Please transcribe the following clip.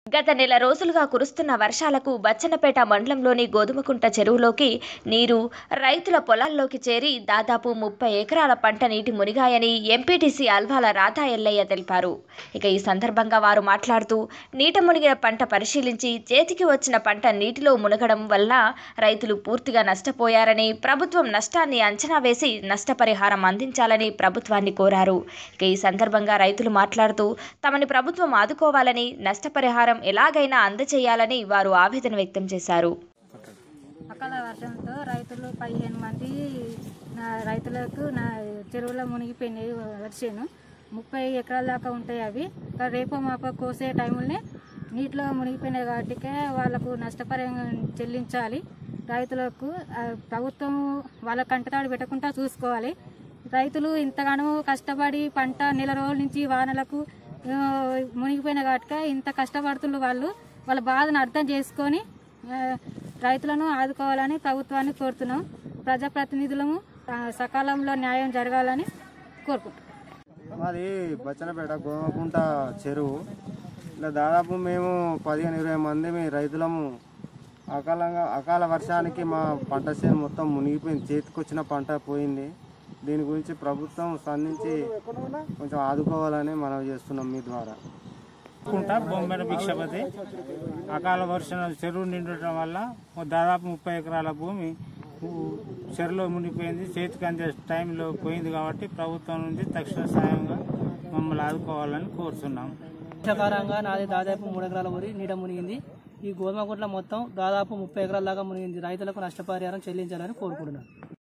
గత నెల రోజులుగా కురుస్తున్న వర్షాలకు బచ్చన్నపేట మండలంలోని గోధుమకుంట చెరువులోకి నీరు రైతుల పొలాల్లోకి చేరి దాదాపు ముప్పై ఎకరాల పంట నీటి మునిగాయని ఎంపీటీసీ అల్వాల రాధా ఎల్లయ్య తెలిపారు ఇక ఈ సందర్భంగా వారు మాట్లాడుతూ నీట మునిగిన పంట పరిశీలించి చేతికి వచ్చిన పంట నీటిలో మునగడం వల్ల రైతులు పూర్తిగా నష్టపోయారని ప్రభుత్వం నష్టాన్ని అంచనా వేసి నష్టపరిహారం అందించాలని ప్రభుత్వాన్ని కోరారు ఇక ఈ సందర్భంగా రైతులు మాట్లాడుతూ తమని ప్రభుత్వం ఆదుకోవాలని నష్టపరిహారం ఎలాగైనా అందజేయాలని వారు ఆవేదన వ్యక్తం చేశారు అకాల వర్షంతో రైతులు పదిహేను మంది నా రైతులకు నా చెరువులో మునిగిపోయినాయి వర్షాను ముప్పై ఎకరాల దాకా ఉంటాయి అవి ఇంకా రేపో మాపో కోసే టైంలోనే నీటిలో మునిగిపోయినాయి కాబట్టి వాళ్ళకు నష్టపరిహారం చెల్లించాలి రైతులకు ఆ, ప్రభుత్వం వాళ్ళ కంటతాడు పెట్టకుండా చూసుకోవాలి రైతులు ఇంతగానో కష్టపడి పంట నెల రోజుల నుంచి వానలకు ఆ, మునిగిపోయిన కాబట్టి ఇంత కష్టపడుతున్న వాళ్ళు వాళ్ళ బాధను అర్థం చేసుకొని ఆ, రైతులను ఆదుకోవాలని ప్రభుత్వాన్ని కోరుతున్నాం ప్రజాప్రతినిధులము ఆ, సకాలంలో న్యాయం జరగాలని కోరుకుంటున్నాం మాది బచ్చనపేట గోమకుంట చెరువు ఇలా దాదాపు మేము పదిహేను ఇరవై మంది మీ రైతులము అకాలంగా అకాల వర్షానికి మా పంట చేను మొత్తం మునిగిపోయింది చేతికొచ్చిన పంట పోయింది దీని గురించి ప్రభుత్వం స్పందించి కొంచెం ఆదుకోవాలని మనం చేస్తున్నాం మీ ద్వారా కుంట బొమ్మెన భిక్షపతి అకాల వర్షం చెరువు నిండటం వల్ల ఓ దాదాపు ముప్పై ఎకరాల భూమి ఊ- చెరువులో మునిగిపోయింది చేతికి అందే టైంలో పోయింది కాబట్టి ప్రభుత్వం నుంచి తక్షణ సాయంగా మమ్మల్ని ఆదుకోవాలని కోరుతున్నాం వర్షాకారంగా నాది దాదాపు మూడు ఎకరాల వరి నీట మునిగింది ఈ గోధుమ గుట్ల మొత్తం దాదాపు ముప్పై ఎకరాల దాకా మునిగింది రైతులకు నష్టపరిహారం చెల్లించాలని కోరుకుంటున్నాను